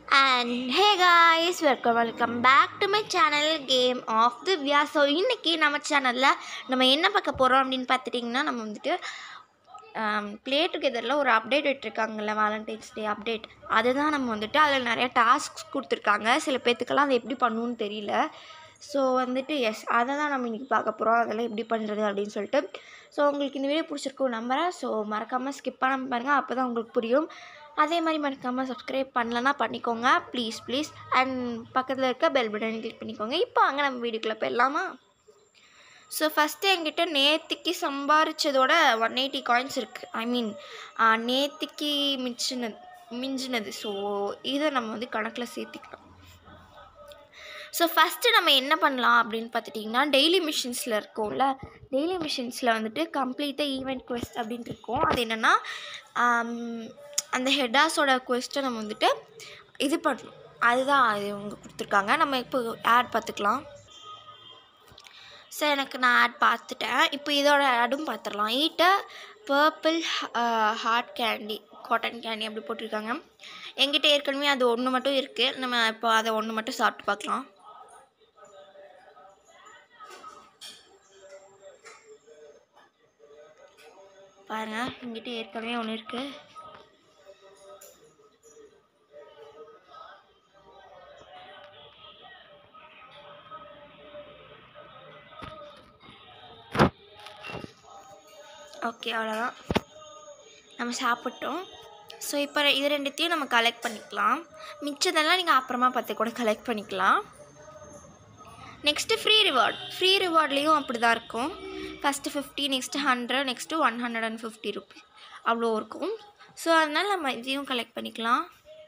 and hey guys welcome welcome back to my channel game of Divya so இன்றைக்கி நம்ம சேனலில் நம்ம என்ன பார்க்க போகிறோம் அப்படின்னு பார்த்துட்டிங்கன்னா நம்ம வந்துட்டு ப்ளே டுகெதரில் ஒரு அப்டேட் விட்டுருக்காங்கல்ல வேலண்டைன்ஸ் டே அப்டேட் அதுதான் நம்ம வந்துட்டு அதில் நிறைய டாஸ்க்ஸ் கொடுத்துருக்காங்க சில பேர்த்துக்கெல்லாம் அதை எப்படி பண்ணணும்னு தெரியல ஸோ வந்துட்டு எஸ் அதை தான் நம்ம இன்றைக்கி பார்க்க போகிறோம் அதெல்லாம் எப்படி பண்ணுறது அப்படின்னு சொல்லிட்டு ஸோ உங்களுக்கு இந்த வீடியோ பிடிச்சிருக்கும் நம்புறேன் ஸோ மறக்காமல் ஸ்கிப் பண்ணாமல் பாருங்கள் அப்போ தான் உங்களுக்கு புரியும் அதே மாதிரி மறக்காமல் சப்ஸ்கிரைப் பண்ணலன்னா பண்ணிக்கோங்க ப்ளீஸ் ப்ளீஸ் அண்ட் பக்கத்தில் இருக்க பெல் பட்டனை கிளிக் பண்ணிக்கோங்க இப்போ அங்கே நம்ம வீடியோக்குள்ளே போயிடலாமா ஸோ ஃபஸ்ட்டு என்கிட்ட நேத்திக்கு சம்பாரிச்சதோட ஒன் எயிட்டி காயின்ஸ் இருக்குது ஐ மீன் நேத்திக்கு மிச்சினது மிஞ்சினது ஸோ இதை நம்ம வந்து கணக்கில் சேர்த்திக்கலாம் ஸோ ஃபஸ்ட்டு நம்ம என்ன பண்ணலாம் அப்படின்னு பார்த்துட்டிங்கன்னா டெய்லி மிஷின்ஸில் இருக்கோம்ல டெய்லி மிஷின்ஸில் வந்துட்டு கம்ப்ளீட்டாக ஈவெண்ட் குவெஸ்ட் அப்படின்ட்டு இருக்கும் அது என்னென்னா அந்த ஹெட்டாஸோட குவெஸ்ட்டை நம்ம வந்துட்டு இது பண்ணணும் அதுதான் அது இவங்க கொடுத்துருக்காங்க நம்ம இப்போ ஆட் பார்த்துக்கலாம் ஸோ எனக்கு நான் ஆட் பார்த்துட்டேன் இப்போ இதோட ஆடும் பார்த்துடலாம் ஈட்ட purple heart candy cotton candy அப்படி போட்டிருக்காங்க என்கிட்ட ஏற்கனவே அது ஒன்று மட்டும் இருக்குது நம்ம இப்போ அதை ஒன்று மட்டும் சாப்பிட்டு பார்க்கலாம் பாருங்க என்கிட்ட ஏற்கனவே ஒன்று இருக்குது ஓகே அவ்வளோதான் நம்ம சாப்பிட்டோம் ஸோ இப்போ இது ரெண்டுத்தையும் நம்ம கலெக்ட் பண்ணிக்கலாம் மிச்சதெல்லாம் நீங்கள் அப்புறமா பார்த்து கூட கலெக்ட் பண்ணிக்கலாம் நெக்ஸ்ட்டு ஃப்ரீ ரிவார்ட் ஃப்ரீ ரிவார்ட்லேயும் அப்படி தான் இருக்கும் first fifty next hundred next one hundred and fifty rupees அவ்வளோ இருக்கும் ஸோ அதனால் நம்ம இதையும் கலெக்ட் பண்ணிக்கலாம்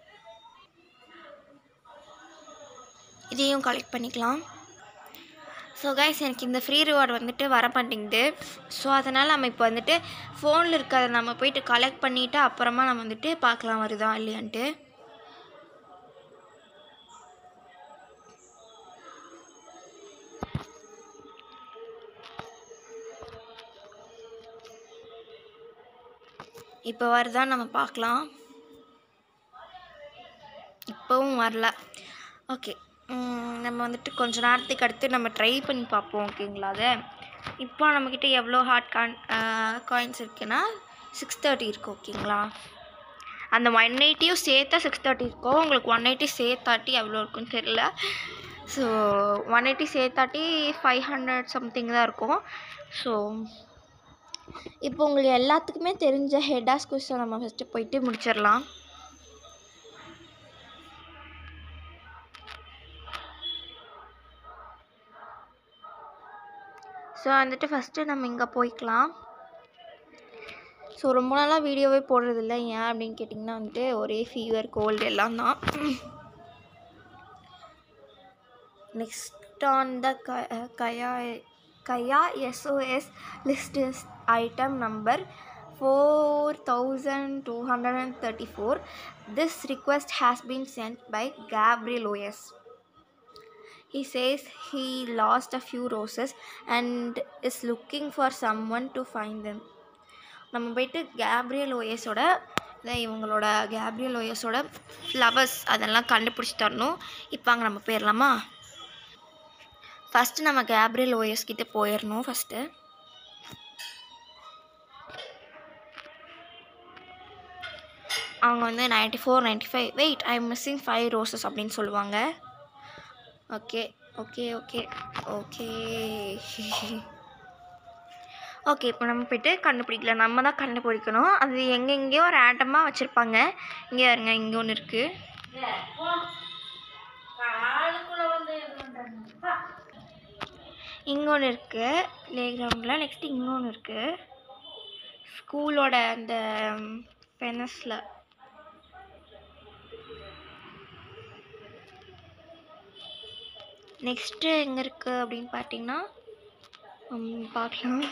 இதையும் கலெக்ட் பண்ணிக்கலாம் ஸோ கைஸ் எனக்கு இந்த ஃப்ரீ ரிவார்டு வந்துட்டு வர மாட்டேங்குது ஸோ அதனால் நம்ம இப்போ வந்துட்டு ஃபோனில் இருக்கிறத நம்ம போயிட்டு கலெக்ட் பண்ணிவிட்டு அப்புறமா நம்ம வந்துட்டு பார்க்கலாம் வருதா இல்லையான்ட்டு இப்போ வருதா நம்ம பார்க்கலாம் இப்போவும் வரல ஓகே நம்ம வந்துட்டு கொஞ்ச நேரத்துக்கு அடுத்து நம்ம ட்ரை பண்ணி பார்ப்போம் ஓகேங்களா அதை இப்போ நம்மக்கிட்ட எவ்வளோ ஹார்ட் கான் காயின்ஸ் இருக்குன்னா சிக்ஸ் தேர்ட்டி இருக்குது ஓகேங்களா அந்த ஒன் எயிட்டியும் சேர்த்தா சிக்ஸ் தேர்ட்டி இருக்கும் உங்களுக்கு ஒன் எயிட்டி சேர்த்தாட்டி எவ்வளோ இருக்குன்னு தெரில ஸோ ஒன் எயிட்டி சேர்த்தாட்டி ஃபைவ் ஹண்ட்ரட் சம்திங் தான் இருக்கும் ஸோ இப்போ உங்களுக்கு எல்லாத்துக்குமே தெரிஞ்ச ஹெட்டாஸ் கொஸ்டின் நம்ம ஃபஸ்ட்டு போயிட்டு முடிச்சிடலாம் ஸோ வந்துட்டு ஃபஸ்ட்டு நம்ம இங்கே போய்க்கலாம் ஸோ ரொம்ப நாளாக வீடியோவே போடுறதில்ல ஏன் அப்படின்னு கேட்டிங்கன்னா வந்துட்டு ஒரே ஃபீவர் கோல்டு எல்லாம் தான் நெக்ஸ்ட் ஆன் த கயா கயா SOS list is item number four thousand two hundred and thirty four this request has been sent by Gabriel OS he says he lost a few roses and is looking for someone to find them நம்ம போயிட்டு Gabriel ஓஎஸோட இவங்களோட Gabriel ஓஎஸோட flowers அதெல்லாம் கண்டுபிடிச்சி தரணும் இப்போ அங்கே நம்ம போயிடலாமா ஃபஸ்ட்டு நம்ம கேப்ரியல் ஓஎஸ் கிட்டே போயிடணும் ஃபஸ்ட்டு அவங்க வந்து ninety four ninety five wait I am missing five roses அப்படின்னு சொல்லுவாங்க okay okay okay okay okay இப்போ நம்ம போய்ட்டு கண்டுபிடிக்கல நம்ம தான் கண்டுபிடிக்கணும் அது எங்கெங்கேயோ ரேண்டமாக வச்சுருப்பாங்க இங்கே இருங்க இங்கே ஒன்று இருக்குது இங்கே ஒன்று இருக்குது ப்ளே கிரவுண்டில் நெக்ஸ்ட்டு இங்கே ஒன்று இருக்குது ஸ்கூலோட அந்த பெனஸில் நெக்ஸ்ட்டு எங்கே இருக்குது அப்படின்னு பார்த்தீங்கன்னா பார்க்கலாம்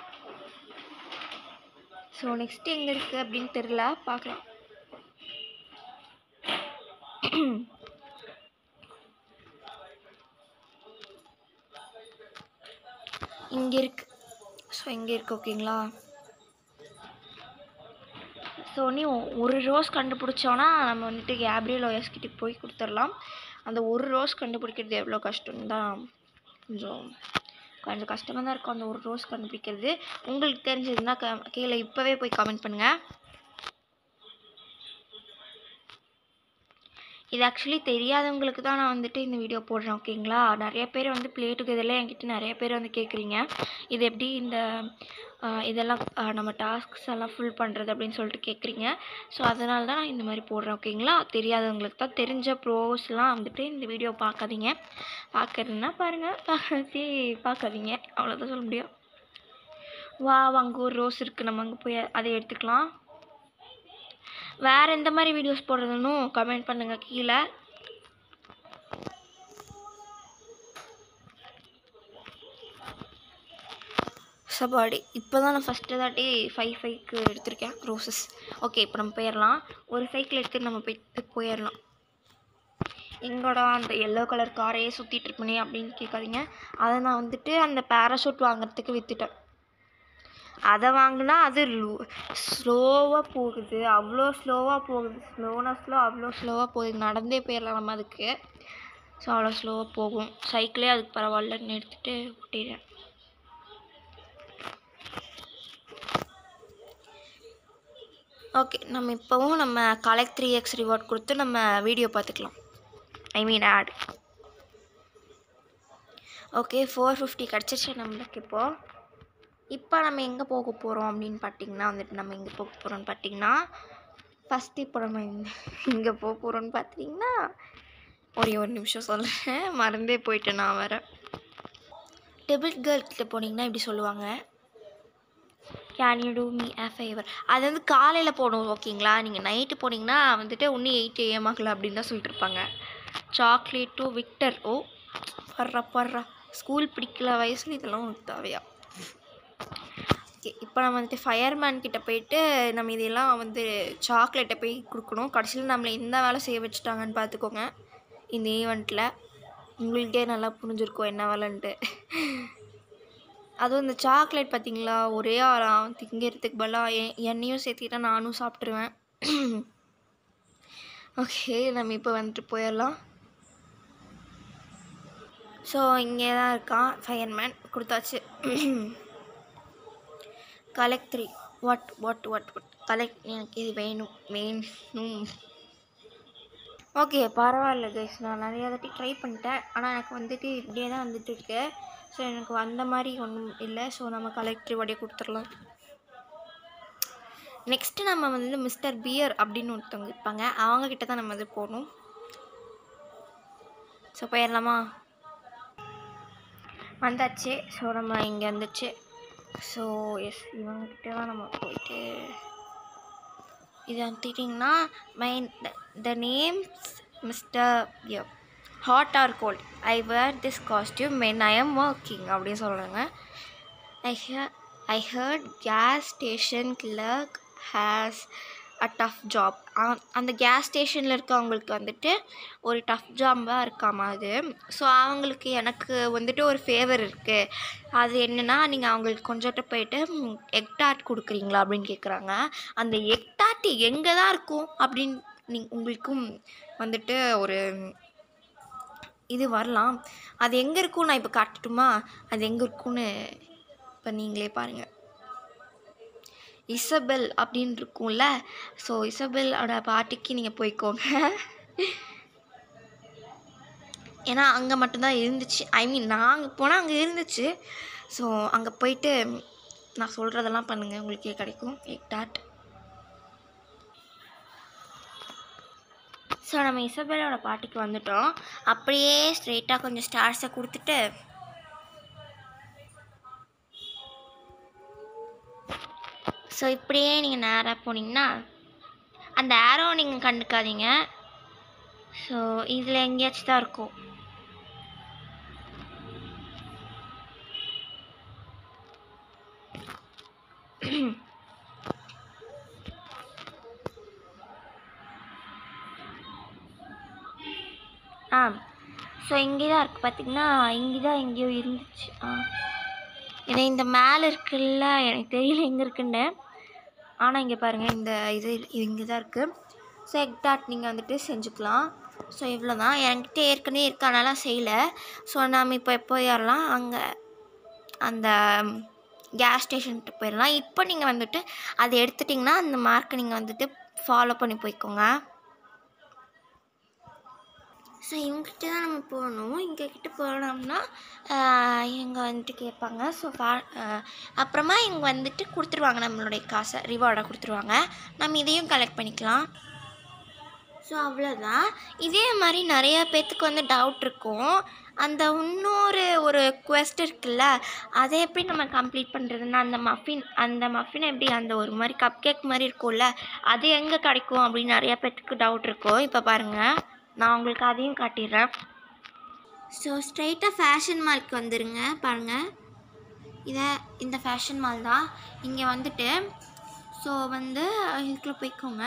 ஸோ நெக்ஸ்ட்டு எங்கே இருக்குது அப்படின்னு தெரில பார்க்கலாம் இங்கே இருக்கு ஸோ இங்கே இருக்கு ஓகேங்களா ஸோ நீ ஒரு ரோஸ் கண்டுபிடிச்சோன்னா நம்ம வந்துட்டு கேப்ரியல் ஓஎஸ் கிட்ட போய் கொடுத்துடலாம் அந்த ஒரு ரோஸ் கண்டுபிடிக்கிறது எவ்வளோ கஷ்டம் தான் கொஞ்சம் கொஞ்சம் கஷ்டமாக தான் இருக்கும் அந்த ஒரு ரோஸ் கண்டுபிடிக்கிறது உங்களுக்கு தெரிஞ்சதுன்னா க கீழே இப்போவே போய் கமெண்ட் பண்ணுங்கள் இது ஆக்சுவலி தெரியாதவங்களுக்கு தான் நான் வந்துட்டு இந்த வீடியோ போடுறேன் ஓகேங்களா நிறைய பேர் வந்து ப்ளே டுகெதரில் என்கிட்ட நிறைய பேர் வந்து கேட்குறீங்க இது எப்படி இந்த ஆஹ், இதெல்லாம் ஆஹ், நம்ம டாஸ்க்ஸ் எல்லாம் ஃபுல் பண்ணுறது அப்படின்னு சொல்லிட்டு கேட்குறீங்க ஸோ அதனால தான் நான் இந்த மாதிரி போடுறேன் ஓகேங்களா தெரியாதவங்களுக்கு தான் தெரிஞ்ச ப்ரோஸ்லாம் வந்துட்டு இந்த வீடியோ பார்க்காதீங்க பார்க்கறதுன்னா பாருங்கள் பார்க்காதே பார்க்காதீங்க அவ்வளோதான் சொல்ல முடியும் வா அங்கே ஒரு ரோஸ் இருக்குது நம்ம அங்கே போய் அதை எடுத்துக்கலாம் வேறு எந்த மாதிரி வீடியோஸ் போடுறதுன்னு கமெண்ட் பண்ணுங்கள் கீழே சபாடி இப்போ தான் நான் ஃபஸ்ட்டு தாட்டி ஃபைவ் ஃபைவ்க்கு எடுத்திருக்கேன் ரோசஸ் ஓகே இப்போ நம்ம போயிடலாம் ஒரு சைக்கிள் எடுத்து நம்ம போயிட்டு போயிடலாம் எங்கடா அந்த எல்லோ கலர் காரையே சுற்றிட்டு இருப்பனே அப்படின்னு கேட்காதீங்க அதை நான் வந்துட்டு அந்த பேராஷூட் வாங்குறதுக்கு விற்றுட்டேன் அதை வாங்கினா அது ஸ்லோவாக போகுது அவ்வளோ ஸ்லோவாக போகுது ஸ்லோனஸ்ல அவ்வளோ ஸ்லோவாக போகுது நடந்தே போயிடலாம் நம்ம அதுக்கு ஸோ அவ்வளோ ஸ்லோவாக போகும் சைக்கிளே அதுக்கு பரவாயில்லன்னு எடுத்துகிட்டு ஓட்டிடுறேன் ஓகே நம்ம இப்போவும் நம்ம கலெக்ட் த்ரீ எக்ஸ் ரிவார்ட் கொடுத்து நம்ம வீடியோ பார்த்துக்கலாம் I mean add okay four fifty கிடச்சிருச்சு நம்மளுக்கு இப்போது இப்போ நம்ம எங்கே போக போகிறோம் அப்படின்னு பார்த்தீங்கன்னா வந்துட்டு நம்ம எங்கே போக போகிறோம்னு பார்த்தீங்கன்னா ஃபஸ்ட்டு இப்போ நம்ம இங்கே போக போகிறோம்னு பார்த்தீங்கன்னா ஒரே ஒரு நிமிஷம் சொல்கிறேன் மறந்தே போயிட்டேன் நான் வேறு டெபிள் கேர்ள் கிட்ட போனீங்கன்னா இப்படி சொல்லுவாங்க can you do me a favour அது வந்து காலையில் போகணும் ஓகேங்களா நீங்கள் நைட்டு போனீங்கன்னா வந்துட்டு இன்னும் எயிட் ஏஎம் ஆகல அப்படின்னு தான் சொல்லிட்டு இருப்பாங்க சாக்லேட் டு விக்டர் ஓ பர்றா பர்றா ஸ்கூல் பிடிக்கல வயசில் இதெல்லாம் உனக்கு தேவையா ஓகே இப்போ நம்ம வந்துட்டு ஃபயர்மேன் கிட்ட போயிட்டு நம்ம இதெல்லாம் வந்து சாக்லேட்டை போய் கொடுக்கணும் கடைசியில் நம்மளை எந்த வேலை செய்ய வச்சுட்டாங்கன்னு பார்த்துக்கோங்க இந்த ஈவெண்ட்டில் உங்களுக்கே நல்லா புரிஞ்சிருக்கும் என்ன வேலைன்ட்டு அதுவும் இந்த சாக்லேட் பார்த்தீங்களா ஒரே ஆளாம் திங்கிறதுக்கு பதிலாக எ என்னையும் சேர்த்திட்டா நானும் சாப்பிட்ருவேன் ஓகே நம்ம இப்போ வந்துட்டு போயிடலாம் ஸோ இங்கே தான் இருக்கான் ஃபயர்மேன் கொடுத்தாச்சு collect three what what what what collect எனக்கு இது வேணும் வேணும் ஓகே பரவாயில்ல கைஸ் நான் நிறையா தாட்டி ட்ரை பண்ணிட்டேன் ஆனால் எனக்கு வந்துட்டு இப்படியே தான் வந்துட்டு இருக்கு ஸோ எனக்கு அந்த மாதிரி ஒன்றும் இல்லை ஸோ நம்ம கலெக்டர் வடியை கொடுத்துடலாம் நெக்ஸ்ட்டு நம்ம வந்து மிஸ்டர் பியர் அப்படின்னு ஒருத்தவங்க இருப்பாங்க அவங்கக்கிட்ட தான் நம்ம வந்து போகணும் ஸோ போயிடலாமா வந்தாச்சு ஸோ நம்ம இங்கே வந்துச்சு ஸோ எஸ் இவங்ககிட்ட தான் நம்ம போயிட்டு இது வந்துட்டிங்கன்னா mine the names mister yo hot or cold I wear this costume men I am working அப்படின்னு சொல்கிறாங்க I hear I heard gas station clerk has a tough job அந்த கேஸ் ஸ்டேஷனில் இருக்கவங்களுக்கு வந்துட்டு ஒரு டஃப் ஜாபாக இருக்காமா அது ஸோ அவங்களுக்கு எனக்கு வந்துட்டு ஒரு ஃபேவர் இருக்குது அது என்னென்னா நீங்கள் அவங்களுக்கு கொஞ்சோட்ட போயிட்டு எக் டாட் கொடுக்குறீங்களா அப்படின்னு கேட்குறாங்க அந்த எக் டாட் எங்கே தான் இருக்கும் அப்படின்னு நீ உங்களுக்கும் வந்துட்டு ஒரு இது வரலாம் அது எங்கே இருக்கும் நான் இப்போ காட்டட்டுமா அது எங்கே இருக்கும்னு இப்போ நீங்களே பாருங்கள் இசபெல் அப்படின்னு இருக்கும்ல ஸோ இசபெல்லோட பாட்டிக்கு நீங்கள் போய்க்கோங்க ஏன்னா அங்கே மட்டும்தான் இருந்துச்சு ஐ மீன் நான் அங்கே போனால் அங்கே இருந்துச்சு ஸோ அங்கே போயிட்டு நான் சொல்கிறதெல்லாம் பண்ணுங்கள் உங்களுக்கே கிடைக்கும் எக் டாட் ஸோ நம்ம இசபெல்லோட பாட்டிக்கு வந்துட்டோம் அப்படியே ஸ்ட்ரெயிட்டாக கொஞ்சம் ஸ்டார்ஸை கொடுத்துட்டு ஸோ இப்படியே நீங்கள் நேராக போனீங்கன்னா அந்த ஆரோ நீங்கள் கண்டுக்காதீங்க ஸோ இதில் எங்கேயாச்சும் தான் இருக்கும் ஆ ஸோ இங்கே தான் இருக்குது பார்த்தீங்கன்னா இங்கே தான் எங்கேயோ இருந்துச்சு ஆ ஏன்னா இந்த மேலே இருக்குல்ல எனக்கு தெரியல எங்கே இருக்குன்னு ஆனால் இங்கே பாருங்கள் இந்த இது இது இங்கே தான் இருக்குது ஸோ எக் டாட் நீங்கள் வந்துட்டு செஞ்சுக்கலாம் ஸோ இவ்வளோ தான் என்கிட்ட ஏற்கனவே இருக்கனால செய்யலை ஸோ நாம் இப்போ எப்போ ஏறலாம் அங்கே அந்த கேஸ் ஸ்டேஷன்கிட்ட போயிடலாம் இப்போ நீங்கள் வந்துட்டு அதை எடுத்துட்டிங்கன்னா அந்த மார்க்கை நீங்கள் வந்துட்டு ஃபாலோ பண்ணி போய்க்கோங்க ஸோ இவங்ககிட்ட தான் நம்ம போகணும் இங்கே கிட்ட போனோம்னா இவங்க வந்துட்டு கேட்பாங்க ஸோ ஃபா அப்புறமா இவங்க வந்துட்டு கொடுத்துருவாங்க நம்மளுடைய காசை ரிவார்டை கொடுத்துருவாங்க நம்ம இதையும் கலெக்ட் பண்ணிக்கலாம் ஸோ அவ்வளோதான் இதே மாதிரி நிறைய பேர்த்துக்கு வந்து டவுட் இருக்கும் அந்த இன்னொரு ஒரு quest இருக்குல்ல அதை எப்படி நம்ம கம்ப்ளீட் பண்ணுறதுன்னா அந்த மஃபின் அந்த மஃபின் எப்படி அந்த ஒரு மாதிரி கப் கேக் மாதிரி இருக்கும்ல அது எங்கே கிடைக்கும் அப்படின்னு நிறைய பேர்த்துக்கு டவுட் இருக்கும் இப்போ பாருங்கள் நான் உங்களுக்கு அதையும் காட்டிடுறேன் ஸோ ஸ்ட்ரைட்டாக ஃபேஷன் மால்க்கு வந்துடுங்க பாருங்கள் இதை இந்த ஃபேஷன் மால் தான் இங்கே வந்துட்டு ஸோ வந்து இதுக்குள்ளே போய்க்கோங்க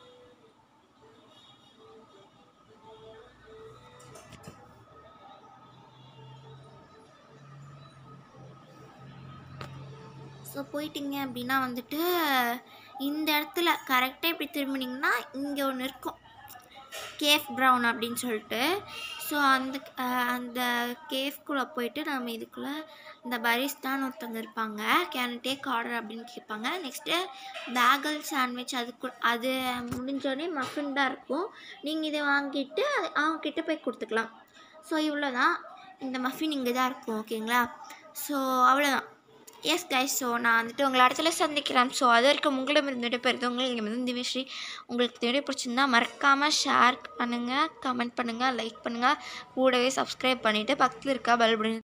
ஸோ போயிட்டீங்க அப்படின்னா வந்துட்டு இந்த இடத்துல கரெக்டாக இப்படி திரும்பினீங்கன்னா இங்கே ஒன்று இருக்கும் கேஃப் ப்ரௌன் அப்படின்னு சொல்லிட்டு ஸோ அந்த அஹ், அந்த கேஃப்குள்ளே போயிட்டு நம்ம இதுக்குள்ளே இந்த பரிஸ்தான்னு ஒருத்தவங்க இருப்பாங்க கேன் டேக் ஆர்டர் அப்படின்னு கேட்பாங்க நெக்ஸ்ட்டு பேகல் சாண்ட்விச் அதுக்கு அது முடிஞ்சோடனே மஃபின் தான் இருக்கும் நீங்கள் இதை வாங்கிட்டு அவங்க கிட்ட போய் கொடுத்துக்கலாம் ஸோ இவ்வளோ தான் இந்த மஃபின் இங்கே தான் இருக்கும் ஓகேங்களா ஸோ அவ்வளோதான் எஸ் கைஸ் ஸோ நான் வந்துட்டு உங்களை இடத்துல சந்திக்கிறேன் ஸோ அது வரைக்கும் உங்களிடம் இருந்து விடைபெறுது உங்களுக்கு இங்கே வந்து திவிஸ்ரீ உங்களுக்கு இந்த வீடியோ பிடிச்சிருந்தா மறக்காமல் ஷேர் பண்ணுங்கள் கமெண்ட் பண்ணுங்கள் லைக் பண்ணுங்கள் கூடவே சப்ஸ்கிரைப் பண்ணிவிட்டு பக்கத்தில் இருக்க பெல் பட்டன்